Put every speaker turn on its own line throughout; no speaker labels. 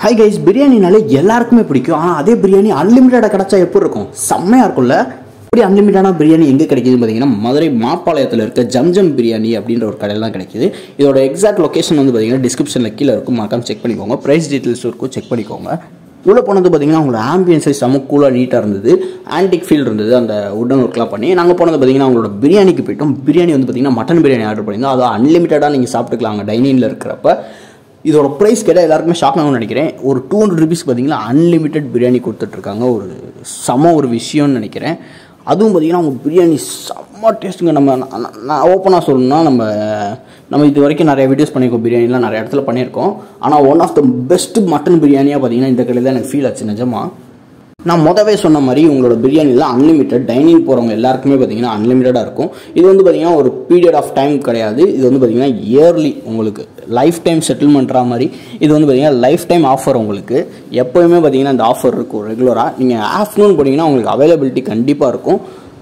hi guys பிரியாணினாலே எல்லாருக்குமே பிடிக்கும் ஆனால் அதே பிரியாணி அன்லிமிட்டடாக கிடச்சா எப்படி இருக்கும் செம்மையாக இருக்கும்ல இப்படி அன்லிமிட்டடான பிரியாணி எங்கே கிடைக்குதுன்னு பார்த்தீங்கன்னா மதுரை மாப்பாளையத்தில் இருக்க ஜம்ஜம் பிரியாணி அப்படின்ற ஒரு கடையில் தான் கிடைக்குது இதோட எக்ஸாக்ட் லொகேஷன் வந்து பார்த்தீங்கன்னா டிஸ்கிரிப்ஷனில் கீழே இருக்கும் மறக்காம செக் பண்ணிக்கோங்க ப்ரைஸ் டீட்டெயில்ஸ் இருக்கும் செக் பண்ணிக்கோங்க உள்ளே போனது பார்த்தீங்கன்னா அவங்களோட ஆம்பியன்ஸை செம கூலாக நீட்டாக இருந்தது ஆன்டிக் ஃபீல் இருந்தது அந்த உடன் ஒர்க்லாம் பண்ணி நாங்கள் போனது பார்த்தீங்கன்னா அவங்களோட பிரியாணிக்கு போயிட்டோம் பிரியாணி வந்து பார்த்தீங்கன்னா மட்டன் பிரியாணி ஆர்டர் பண்ணியிருந்தோம் அது அன்லிமிட்டடாக நீங்கள் சாப்பிட்டுக்கலாம் அங்கே டைனிங்கில் இருக்கிறப்ப இதோட ப்ரைஸ் கேட்டால் எல்லாருக்குமே ஷாக் ஆகும்னு நினைக்கிறேன் ஒரு டூ ஹண்ட்ரட் ருபீஸ் பார்த்தீங்கன்னா அன்லிமிட்டெட் பிரியாணி கொடுத்துட்ருக்காங்க ஒரு செம ஒரு விஷயம்னு நினைக்கிறேன் அதுவும் பார்த்தீங்கன்னா அவங்க பிரியாணி செம்ம டேஸ்ட்டுங்க நம்ம நான் நான் ஓப்பனாக சொல்லணும்னா நம்ம நம்ம இது வரைக்கும் நிறைய வீடியோஸ் பண்ணியிருக்கோம் பிரியாணிலாம் நிறைய இடத்துல பண்ணியிருக்கோம் ஆனால் one of the best mutton பிரியாணியாக பார்த்தீங்கன்னா இந்த கடையில் தான் எனக்கு ஃபீல் ஆச்சு நிஜமா நான் மொதவே சொன்ன மாதிரி உங்களோட பிரியாணியில் அன்லிமிட்டட் டைனிங் போகிறவங்க எல்லாருக்குமே பார்த்தீங்கன்னா அன்லிமிட்டடாக இருக்கும் இது வந்து பார்த்தீங்கன்னா ஒரு பீரியட் ஆஃப் டைம் கிடையாது இது வந்து பார்த்தீங்கன்னா இயர்லி உங்களுக்கு லைஃப் டைம் செட்டில் பண்ணுற மாதிரி இது வந்து பார்த்தீங்கன்னா லைஃப் டைம் ஆஃபர் உங்களுக்கு எப்போயுமே பார்த்தீங்கன்னா இந்த ஆஃபர் இருக்கும் ரெகுலராக நீங்கள் ஆஃப்டர்நூன் போனீங்கன்னா உங்களுக்கு அவைலபிலிட்டி கண்டிப்பாக இருக்கும்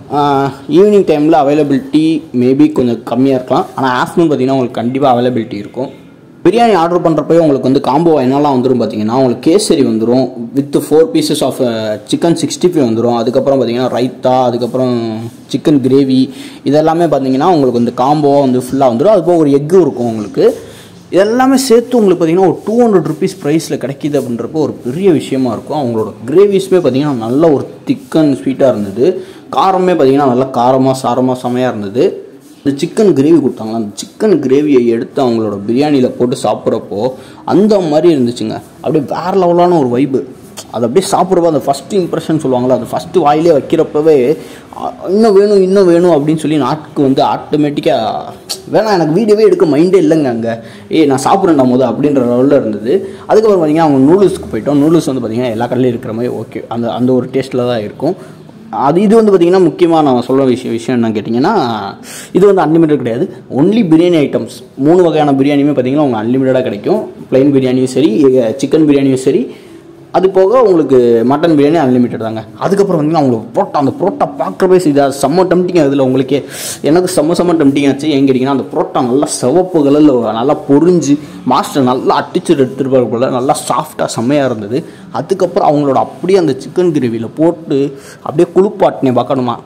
ஈவினிங் டைமில் அவைலபிலிட்டி மேபி கொஞ்சம் கம்மியாக இருக்கலாம் ஆனால் ஆஃப்டர்நூன் பார்த்தீங்கன்னா உங்களுக்கு கண்டிப்பாக அவைலபிலிட்டி இருக்கும் பிரியாணி ஆர்டர் பண்ணுறப்பவே உங்களுக்கு வந்து காம்போ என்னெல்லாம் வந்துடும் பார்த்தீங்கன்னா உங்களுக்கு கேசரி வந்துடும் with four pieces of chicken sixty five வந்துடும் அதுக்கப்புறம் பார்த்தீங்கன்னா ரைத்தா அதுக்கப்புறம் சிக்கன் கிரேவி இதெல்லாமே பார்த்தீங்கன்னா உங்களுக்கு வந்து காம்போவாக வந்து ஃபுல்லாக வந்துடும் அதுபோக ஒரு எக்கும் இருக்கும் உங்களுக்கு இதெல்லாமே சேர்த்து உங்களுக்கு பார்த்தீங்கன்னா ஒரு டூ ஹண்ட்ரட் ருபீஸ் ப்ரைஸில் கிடைக்கிது அப்படின்றப்போ ஒரு பெரிய விஷயமா இருக்கும் அவங்களோட கிரேவிஸுமே பார்த்தீங்கன்னா நல்ல ஒரு திக்கன் ஸ்வீட்டாக இருந்தது காரமே பார்த்தீங்கன்னா நல்லா காரமாக சாரமாக செமையாக இருந்தது இந்த சிக்கன் கிரேவி கொடுத்தாங்களா அந்த சிக்கன் கிரேவியை எடுத்து அவங்களோட பிரியாணியில் போட்டு சாப்பிட்றப்போ அந்த மாதிரி இருந்துச்சுங்க அப்படியே வேறு லெவலான ஒரு வைப்பு அது அப்படியே சாப்பிட்றப்போ அந்த ஃபஸ்ட்டு இம்ப்ரெஷன் சொல்லுவாங்களா அது ஃபஸ்ட்டு வாயிலே வைக்கிறப்பவே அ, இன்னும் வேணும் இன்னும் வேணும் அப்படின்னு சொல்லி நாட்டுக்கு வந்து ஆட்டோமேட்டிக்காக வேணாம் எனக்கு வீடியோவே எடுக்க மைண்டே இல்லைங்க அங்கே ஏய் நான் சாப்பிட்றேன்டா போது அப்படின்ற லெவலில் இருந்தது அதுக்கப்புறம் பார்த்தீங்கன்னா அவங்க நூடுல்ஸ்க்கு போயிட்டோம் நூடுல்ஸ் வந்து பார்த்தீங்கன்னா எல்லா கடையிலும் இருக்கிற மாதிரி ஓகே அந்த அந்த ஒரு டேஸ்ட்டில் தான் இருக்கும் அது இது வந்து பார்த்திங்கன்னா முக்கியமாக நான் சொல்ல விஷயம் விஷயம் என்ன கேட்டிங்கன்னா இது வந்து அன்லிமிட்டட் கிடையாது ஒன்லி பிரியாணி ஐட்டம்ஸ் மூணு வகையான பிரியாணியுமே பார்த்தீங்கன்னா உங்களுக்கு அன்லிமிட்டடாக கிடைக்கும் ப்ளைன் பிரியாணியும் சரி சிக்கன் பிரியாணியும் சரி அது போக உங்களுக்கு மட்டன் பிரியாணி அன்லிமிட்டட் தாங்க அதுக்கப்புறம் வந்து உங்களுக்கு புரோட்டா அந்த புரோட்டா பார்க்குறப்பே இதாக செம்ம டம்டிங் அதில் உங்களுக்கே எனக்கு செம்ம செம்ம டம்டிங் ஆச்சு ஏன் கேட்டிங்கன்னா அந்த புரோட்டா நல்லா சிவப்பு கலரில் நல்லா பொரிஞ்சு மாஸ்டர் நல்லா அட்டிச்சு எடுத்துருப்பாரு போல் நல்லா சாஃப்டாக செம்மையாக இருந்தது அதுக்கப்புறம் அவங்களோட அப்படியே அந்த சிக்கன் கிரேவியில் போட்டு அப்படியே குளிப்பாட்டினே பார்க்கணுமா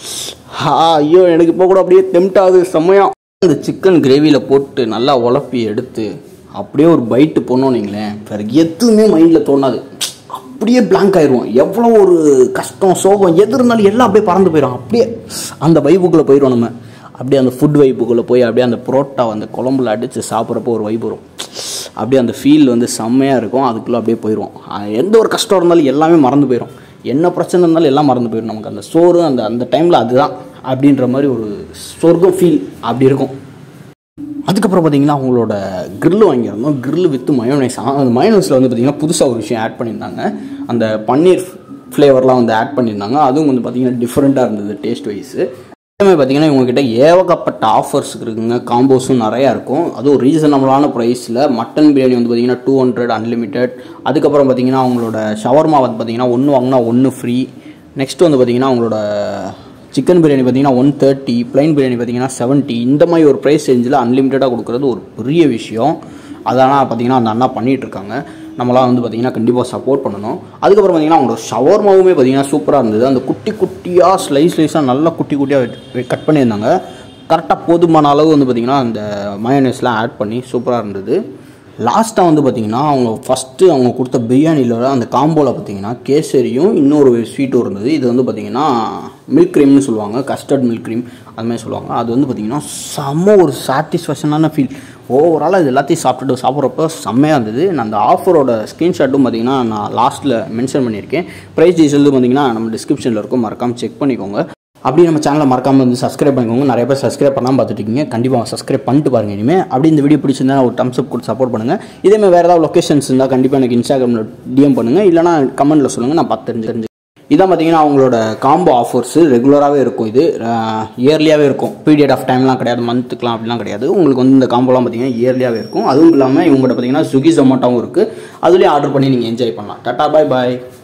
ஆ ஐயோ எனக்கு இப்போ கூட அப்படியே டெம்ட் ஆகுது செம்மையாக அந்த சிக்கன் கிரேவியில் போட்டு நல்லா உழப்பி எடுத்து அப்படியே ஒரு பைட்டு போனோம் நீங்களேன் வேறு எதுவுமே மைண்டில் தோணாது அப்படியே blank ஆயிடுவோம் எவ்வளோ ஒரு கஷ்டம் சோகம் எது இருந்தாலும் எல்லாம் அப்படியே பறந்து போயிடும் அப்படியே அந்த வைப்புக்குள்ளே போயிடும் நம்ம அப்படியே அந்த ஃபுட் வைப்புக்குள்ளே போய் அப்படியே அந்த புரோட்டா அந்த குழம்புல அடித்து சாப்பிட்றப்போ ஒரு வைப்பு வரும் அப்படியே அந்த ஃபீல் வந்து செம்மையாக இருக்கும் அதுக்குள்ளே அப்படியே போயிடுவோம் அஹ் எந்த ஒரு கஷ்டம் இருந்தாலும் எல்லாமே மறந்து போயிடும் என்ன பிரச்சனை இருந்தாலும் எல்லாம் மறந்து போயிடும் நமக்கு அந்த சோறு அந்த அந்த டைமில் அதுதான் அப்படின்ற மாதிரி ஒரு சொர்க்கம் ஃபீல் அப்படி இருக்கும் அதுக்கப்புறம் பார்த்தீங்கன்னா அவங்களோட grill வாங்கியிருந்தோம் grill வித் மயோனைஸ் அந்த மயோனைஸில் வந்து பார்த்தீங்கன்னா புதுசாக ஒரு விஷயம் ஆட் பண்ணியிருந்தாங்க அந்த பன்னீர் ஃப்ளேவர்லாம் வந்து ஆட் பண்ணியிருந்தாங்க அதுவும் வந்து பார்த்தீங்கன்னா டிஃப்ரெண்ட்டாக இருந்தது டேஸ்ட் வைஸு அதேமாதிரி பார்த்தீங்கன்னா இவங்ககிட்ட ஏகப்பட்ட ஆஃபர்ஸ் இருக்குங்க காம்போஸும் நிறையா இருக்கும் அதுவும் ரீசனபிளான ப்ரைஸில் மட்டன் பிரியாணி வந்து பார்த்தீங்கன்னா டூ ஹண்ட்ரட் அன்லிமிட்டெட் அதுக்கப்புறம் பார்த்தீங்கன்னா அவங்களோட ஷவர்மா வந்து பார்த்தீங்கன்னா ஒன்று வாங்கினா ஒன்று ஃப்ரீ நெக்ஸ்ட் வந்து பார்த்தீங்கன்னா அவங்களோட சிக்கன் பிரியாணி பார்த்தீங்கன்னா ஒன் தேர்ட்டி ப்ளைன் பிரியாணி பார்த்தீங்கன்னா செவன்ட்டி இந்த மாதிரி ஒரு ப்ரைஸ் ரேஞ்சில் அன்லிமிட்டடாக கொடுக்குறது ஒரு பெரிய விஷயம் அதெல்லாம் பார்த்தீங்கன்னா அந்த அண்ணா பண்ணிகிட்டு இருக்காங்க நம்மளாம் வந்து பார்த்தீங்கன்னா கண்டிப்பாக சப்போர்ட் பண்ணணும் அதுக்கப்புறம் பார்த்தீங்கன்னா அவங்களோட ஷவர்மாவுமே பார்த்தீங்கன்னா சூப்பராக இருந்தது அந்த குட்டி குட்டியாக ஸ்லைஸ் ஸ்லைஸாக நல்லா குட்டி குட்டியாக கட் பண்ணியிருந்தாங்க கரெக்டாக போதுமான அளவு வந்து பார்த்தீங்கன்னா அந்த மயோனைஸ்லாம் ஆட் பண்ணி சூப்பராக இருந்தது லாஸ்ட்டாக வந்து பார்த்தீங்கன்னா அவங்க ஃபஸ்ட்டு அவங்க கொடுத்த பிரியாணியில் அந்த காம்போவில் பார்த்தீங்கன்னா கேசரியும் இன்னொரு ஸ்வீட்டும் இருந்தது இது வந்து பார்த்தீங்கன்னா மில்க் க்ரீம்னு சொல்லுவாங்க கஸ்டர்ட் மில்க் க்ரீம் அது மாதிரி சொல்லுவாங்க அது வந்து பார்த்தீங்கன்னா செம்ம ஒரு சாட்டிஸ்ஃபேக்ஷனான ஃபீல் ஓவராலாக இது எல்லாத்தையும் சாப்பிட்டுட்டு சாப்பிட்றப்ப செம்மையாக இருந்தது நான் அந்த ஆஃபரோட ஸ்க்ரீன்ஷாட்டும் பார்த்தீங்கன்னா நான் லாஸ்ட்டில் மென்ஷன் பண்ணியிருக்கேன் ப்ரைஸ் டீசல் பார்த்தீங்கன்னா நம்ம டிஸ்கிரிப்ஷனில் இருக்கும் மறக்காமல் செக் பண்ணிக்கோங்க அப்படி நம்ம சேனலை மறக்காமல் வந்து சப்ஸ்கிரைப் பண்ணிக்கோங்க நிறைய பேர் சப்ஸ்கிரைப் பண்ணாமல் பார்த்துட்டு இருக்கீங்க கண்டிப்பாக சப்ஸ்கிரைப் பண்ணிட்டு பாருங்க இனிமேல் அப்படி இந்த வீடியோ பிடிச்சிருந்தா ஒரு தம்ஸ் அப் கொடுத்து சப்போர்ட் பண்ணுங்கள் இதேமாதிரி வேறு ஏதாவது லொக்கேஷன்ஸ் இருந்தால் கண்டிப்பாக எனக்கு இன்ஸ்டாகிராமில் டிஎம் பண்ணுங்கள் இல்லைனா கமெண்ட்டில் சொல்லுங்கள் நான் பார்த்து தெரிஞ்சு தெரிஞ்சு இதான் பார்த்தீங்கன்னா அவங்களோட காம்போ ஆஃபர்ஸு ரெகுலராகவே இருக்கும் இது இயர்லியாகவே இருக்கும் பீரியட் ஆஃப் டைம்லாம் கிடையாது மந்த்துக்குலாம் அப்படிலாம் கிடையாது உங்களுக்கு வந்து இந்த காம்போலாம் பார்த்தீங்கன்னா இயர்லியாகவே இருக்கும் அதுவும் இல்லாமல் இவங்கள்ட்ட பார்த்தீங்கன்னா ஸ்விக்கி ஜொமேட்டோவும் இருக்குது அதுலேயே ஆர்டர் பண்ணி நீங்கள் என்ஜாய் பண்ணலாம் டாட்டா பாய் பாய்